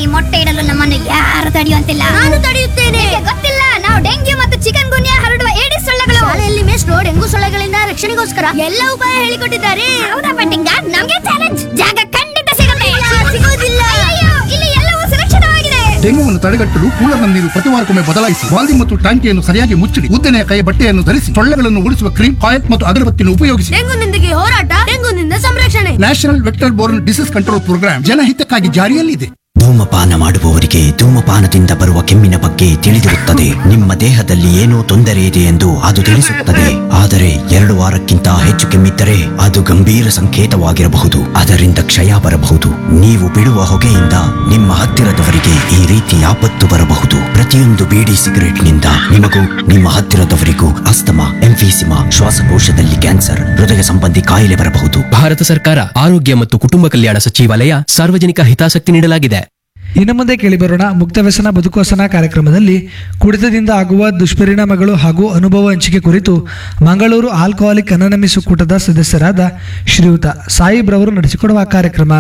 ಮೊಟ್ಟೆ ಇಡಲು ನಮ್ಮನ್ನು ಯಾರು ತಡೆಯುವಂತಿಲ್ಲ ನಾನು ತಡೆಯುತ್ತೇನೆ ನಿಮಗೆ ಗೊತ್ತಿಲ್ಲ ನಾವು ಡೆಂಗ್ಯೂ ಮತ್ತು ಚಿಕನ್ ಗುನ್ಯಾ ಹರಡುವ ಏಡಿಸ್ ಸೊಳ್ಳೆಗಳು ಶಾಲೆಯಲ್ಲಿ ಮೇಷ್ಟ್ರು ಡೆಂಗು ಸೊಳ್ಳೆಗಳಿಂದ ರಕ್ಷಣೆಗೋಸ್ಕರ ಎಲ್ಲ ಉಪಾಯ ಹೇಳಿಕೊಟ್ಟಿದ್ದಾರೆ ಹೌದಾ ಪಟ್ಟಿಂಗ ನಮ್ಗೆ ಚಾಲೆಂಜ್ ಜಾಗ ಖಂಡಿತ ಸಿಗುತ್ತೆ ಸಿಗೋದಿಲ್ಲ. ಅಯ್ಯಯ್ಯೋ, ಇಲ್ಲಿ ಎಲ್ಲವೂ ಸುರಕ್ಷಿತವಾಗಿದೆ ಡೆಂಗುವನ್ನು ತಡೆಗಟ್ಟಲು ಕೂಲರ್ನ ನೀರು ಪ್ರತಿ ವಾರಕ್ಕೊಮ್ಮೆ ಬದಲಾಯಿಸಿ ಬಾಲ್ದಿ ಮತ್ತು ಟಾಂಕಿಯನ್ನು ಸರಿಯಾಗಿ ಮುಚ್ಚಿಡಿ ಉದ್ದನೆಯ ಕೈ ಬಟ್ಟೆಯನ್ನು ಧರಿಸಿ ಸೊಳ್ಳೆಗಳನ್ನು ಓಡಿಸುವ ಕ್ರೀಮ್ ಕಾಯಕ್ ಮತ್ತು ಅಗರಬತ್ತಿಯನ್ನು ಉಪಯೋಗಿಸಿ ಡೆಂಗುನೊಂದಿಗೆ ಹೋರಾಟ ಡೆಂಗುನಿಂದ ಸಂರಕ್ಷಣೆ national vector borne disease control programme ಜನಹಿತಕ್ಕಾಗಿ ಜಾರಿಯಲ್ಲಿದೆ ಧೂಮಪಾನ ಮಾಡುವವರಿಗೆ ಧೂಮಪಾನದಿಂದ ಬರುವ ಕೆಮ್ಮಿನ ಬಗ್ಗೆ ತಿಳಿದಿರುತ್ತದೆ ನಿಮ್ಮ ದೇಹದಲ್ಲಿ ಏನೋ ತೊಂದರೆ ಇದೆ ಎಂದು ಅದು ತಿಳಿಸುತ್ತದೆ ಆದರೆ ಎರಡು ವಾರಕ್ಕಿಂತ ಹೆಚ್ಚು ಕೆಮ್ಮಿದ್ದರೆ ಅದು ಗಂಭೀರ ಸಂಕೇತವಾಗಿರಬಹುದು ಅದರಿಂದ ಕ್ಷಯ ಬರಬಹುದು ನೀವು ಬಿಡುವ ಹೊಗೆಯಿಂದ ನಿಮ್ಮ ಹತ್ತಿರದವರಿಗೆ ಈ ರೀತಿ ಆಪತ್ತು ಬರಬಹುದು ಪ್ರತಿಯೊಂದು ಬೀಡಿ ಸಿಗರೆಟ್ನಿಂದ ನಿಮಗೂ ನಿಮ್ಮ ಹತ್ತಿರದವರಿಗೂ ಅಸ್ತಮಾ ಎಂಫೀಸಿಮಾ ಶ್ವಾಸಕೋಶದಲ್ಲಿ ಕ್ಯಾನ್ಸರ್ ಹೃದಯ ಸಂಬಂಧಿ ಕಾಯಿಲೆ ಬರಬಹುದು ಭಾರತ ಸರ್ಕಾರ ಆರೋಗ್ಯ ಮತ್ತು ಕುಟುಂಬ ಕಲ್ಯಾಣ ಸಚಿವಾಲಯ ಸಾರ್ವಜನಿಕ ಹಿತಾಸಕ್ತಿ ನೀಡಲಾಗಿದೆ ಇನ್ನು ಮುಂದೆ ಕೇಳಿಬರೋಣ ಮುಕ್ತ ವ್ಯಸನ ಬದುಕುವಸನ ಕಾರ್ಯಕ್ರಮದಲ್ಲಿ ಕುಡಿತದಿಂದ ಆಗುವ ದುಷ್ಪರಿಣಾಮಗಳು ಹಾಗೂ ಅನುಭವ ಹಂಚಿಕೆ ಕುರಿತು ಮಂಗಳೂರು ಆಲ್ಕೋಹಾಲಿಕ್ ಅನಾನಮಿಸ್ ಕೂಟದ ಸದಸ್ಯರಾದ ಶ್ರೀಯುತ ಸಾಯಿಬ್ರವರು ನಡೆಸಿಕೊಡುವ ಕಾರ್ಯಕ್ರಮ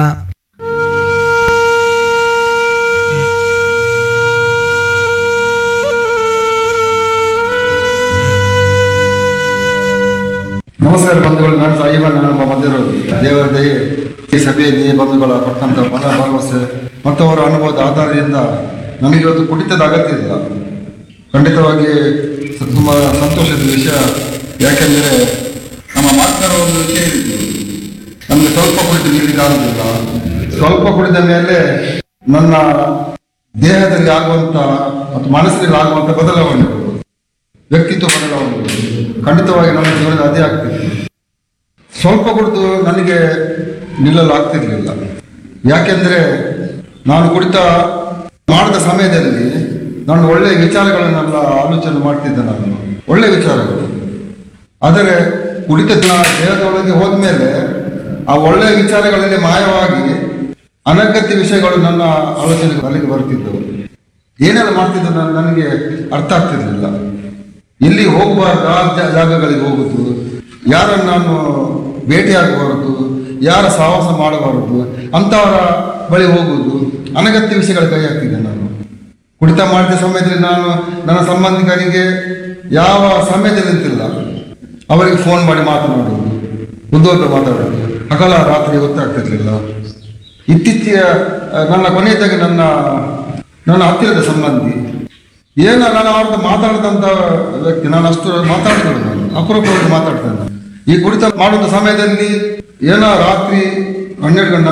ನಮಸ್ಕಾರ ಬಂಧುಗಳು ನಾನು ಸಾಯಿಬಣ್ಣ ನಮ್ಮ ಬಂದಿರೋದು ದೇವರ ದಯೆ ಈ ಸಭೆಯಲ್ಲಿ ಬಂಧುಗಳ ಕೊಟ್ಟಂತ ಬಲ ಭರವಸೆ ಮತ್ತು ಅವರ ಅನುಭವದ ಆಧಾರದಿಂದ ನಮಗೆ ಇವತ್ತು ಕುಡಿತದ ಅಗತ್ಯ ಇಲ್ಲ ಖಂಡಿತವಾಗಿ ಸ- ತುಂಬ ಸಂತೋಷದ ವಿಷಯ ಯಾಕೆಂದರೆ ನಮ್ಮ ಮಾತನಾಡುವ ಒಂದು ವಿಷಯ ಇತ್ತು ನಮಗೆ ಸ್ವಲ್ಪ ಕುಡಿದು ನೀರಿಗೆ ಆಗುದಿಲ್ಲ ಸ್ವಲ್ಪ ಕುಡಿದ ಮೇಲೆ ನನ್ನ ದೇಹದಲ್ಲಿ ಆಗುವಂತ ಮತ್ತು ಮನಸ್ಸಿನಲ್ಲಿ ಆಗುವಂತ ಬದಲಾವಣೆಗಳು ವ್ಯಕ್ತಿತ್ವ ಬದಲಾವಣೆಗಳು ಖಂಡಿತವಾಗಿ ನಮ್ಮ ಜೀವನದಲ್ಲಿ ಅದೇ ಆಗ್ತಿದೆ ಸ್ವಲ್ಪ ಕುಡಿದು ನನಗೆ ನಿಲ್ಲಲು ಆಗ್ತಿರ್ಲಿಲ್ಲ ಯಾಕೆಂದ್ರೆ ನಾನು ಕುಡಿತ ಮಾಡಿದ ಸಮಯದಲ್ಲಿ ನಾನು ಒಳ್ಳೆಯ ವಿಚಾರಗಳನ್ನೆಲ್ಲ ಆಲೋಚನೆ ಮಾಡ್ತಿದ್ದೆ ನಾನು ಒಳ್ಳೆಯ ವಿಚಾರಗಳು ಆದರೆ ಕುಡಿತ ದೇಹದೊಳಗೆ ಹೋದ್ಮೇಲೆ ಆ ಒಳ್ಳೆಯ ವಿಚಾರಗಳಲ್ಲಿ ಮಾಯವಾಗಿ ಅನಗತ್ಯ ವಿಷಯಗಳು ನನ್ನ ಆಲೋಚನೆ ತಲೆಗೆ ಬರ್ತಿದ್ದವು ಏನೆಲ್ಲ ಮಾಡ್ತಿದ್ದು ನಾನು ನನಗೆ ಅರ್ಥ ಆಗ್ತಿರ್ಲಿಲ್ಲ ಎಲ್ಲಿ ಹೋಗಬಾರ್ದು ಆ ಜಾ- ಜಾಗಗಳಿಗೆ ಹೋಗುದು ಯಾರನ್ನು ನಾನು ಭೇಟಿಯಾಗಬಾರದು ಯಾರ ಸಾಹಸ ಮಾಡಬಾರದು ಅಂಥವರ ಬಳಿ ಹೋಗುವುದು ಅನಗತ್ಯ ವಿಷಯಗಳ ಕೈ ಹಾಕ್ತಿದ್ದೆ ನಾನು ಕುಡಿತ ಮಾಡಿದ ಸಮಯದಲ್ಲಿ ನಾನು ನನ್ನ ಸಂಬಂಧಿಕರಿಗೆ ಯಾವ ಸಮಯದಲ್ಲಿ ನಿಂತಿಲ್ಲ ಅವರಿಗೆ ಫೋನ್ ಮಾಡಿ ಮಾತನಾಡುವುದು ಉದ್ದೋಪ ಮಾತಾಡೋದು ಹಗಲ ರಾತ್ರಿ ಗೊತ್ತಾಗ್ತಿರ್ಲಿಲ್ಲ ಇತ್ತೀಚೆಗೆ ಆ, ನನ್ನ ಕೊನೆಯದಾಗಿ ನನ್ನ ನನ್ನ ಹತ್ತಿರದ ಸಂಬಂಧಿ ಏನೋ ನಾನು ಅವ್ರದ್ದು ಮಾತಾಡಿದಂಥ ವ್ಯಕ್ತಿ ನಾನು ಅಷ್ಟು ಮಾತಾಡಿದ್ರು ನಾನು ಅಪರೂಪವಾಗಿ ಮಾತಾಡ್ತೇನೆ ಈ ಕುಡಿತ ಮಾಡುವ ಸಮಯದಲ್ಲಿ ಏನೋ ರಾತ್ರಿ ಹನ್ನೆರಡು ಗಂಟೆ